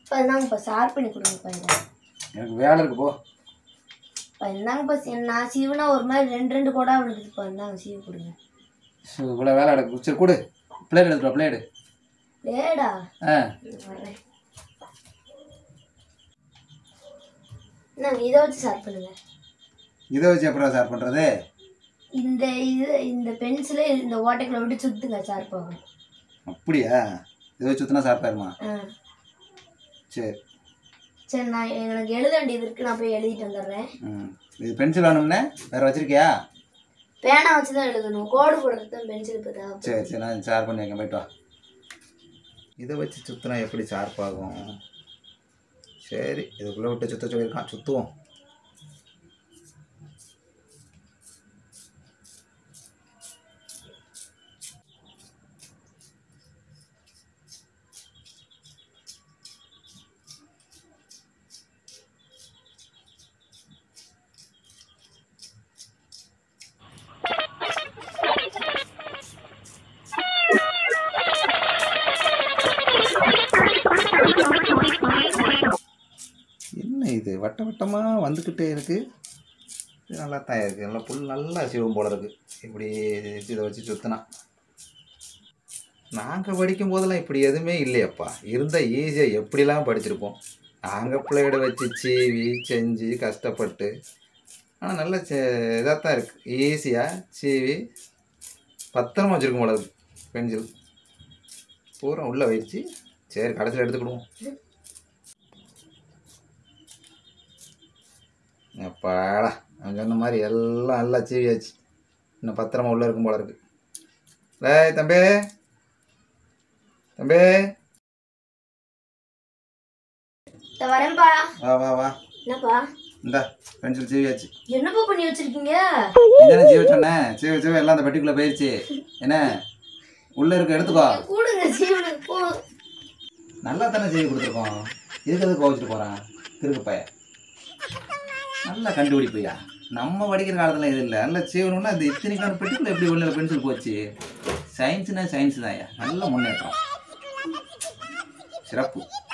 இப்போ இந்தாங்கப்பா ஷார்ப் பண்ணி கொடுங்கப்பா இதை எனக்கு வேலை இருக்கு போ இப்போ இந்தாங்கப்பா சி- நான் சீவுனா ஒரு மாதிரி ரெண்டு ரெண்டு கூட விழுக்குதுப்பா இந்தாங்க சீவு கொடுங்க ஸோ இவ்வளோ வேலை எடுக்கு சரி கொடு பிளேட் எடுத்துட்டு பிளேடு லேடா ஆ வர்றேன் நாங்க இதை வச்சு ஷார்ப் பண்ணுங்க இதை வச்சு எப்படா சார் பண்ணுறது இந்த இது இந்த பென்சிலை இந்த ஓட்டைக்குள்ள விட்டு சுத்துங்க ஷார்ப் ஆகும் அப்படியா இதை வச்சு சுற்றினா சாப்பிட்டாருமா ஆ சரி சரி நான் எனக்கு எழுத வேண்டியது இருக்கு நான் போய் எழுதிட்டு வந்துடுறேன் ம் இது பென்சில் வேணும்னே வேறு வச்சிருக்கியா பேனா வச்சு தான் எழுதணும் கோடு போடுறது தான் பென்சில் இப்போ தேவை சரி சரி நான் ஷார்ப் பண்ணி வைக்க போயிட்டு வா இதை வச்சு சுற்றினா எப்படி ஷார்ப் ஆகும் சரி இதுக்குள்ளே விட்டு சுத்த சொல்லியிருக்கான் சுற்றுவோம் என்ன இது வட்ட வட்டமாக வந்துக்கிட்டே இருக்குது இது நல்லா தான் இருக்குது நல்லா புல் நல்லா சிவம் போல இருக்குது இப்படி இதை வச்சு சுற்றினா நாங்கள் படிக்கும் போதெல்லாம் இப்படி எதுவுமே இல்லையப்பா இருந்தால் ஈஸியாக எப்படிலாம் படிச்சிருப்போம் நாங்கள் பிள்ளையோட வச்சு சீவி செஞ்சு கஷ்டப்பட்டு ஆனால் நல்ல இதாக தான் இருக்குது ஈஸியாக சீவி பத்திரமா வச்சுருக்க போல இருக்கு பென்சில் பூரா உள்ளே வச்சு சரி கடைசியில் எடுத்துக்கிடுவோம் எப்பாடா அவன் சொன்ன மாதிரி எல்லாம் நல்லா சீவியாச்சு இன்னும் பத்திரமா உள்ளே இருக்கும் போல இருக்கு டேய் தம்பி தம்பி இந்த வரேன்ப்பா வா வா வா என்னப்பா இந்தா பென்சில் சீவியாச்சு என்னப்பா பண்ணி வச்சிருக்கீங்க என்ன சீவ சொன்னேன் சீவ சீவ எல்லாம் அந்த பெட்டிக்குள்ளே போயிடுச்சு என்ன உள்ளே இருக்க எடுத்துக்கோ கூடுங்க சீவனு போ நல்லா தானே சீவி கொடுத்துருக்கோம் இதுக்கு எதுக்கு கோவிச்சிட்டு போகிறான் கிறுக்கு பைய நல்லா கண்டுபிடிப்பையா நம்ம படிக்கிற காலத்தில் இது இல்லை நல்லா சீவணும்னா இந்த இத்தனைக்கான பெட்டிக்குள்ளே எப்படி உள்ள பென்சில் போச்சு சயின்ஸ்னா சயின்ஸ் தான் நல்ல முன்னேற்றம் சிறப்பு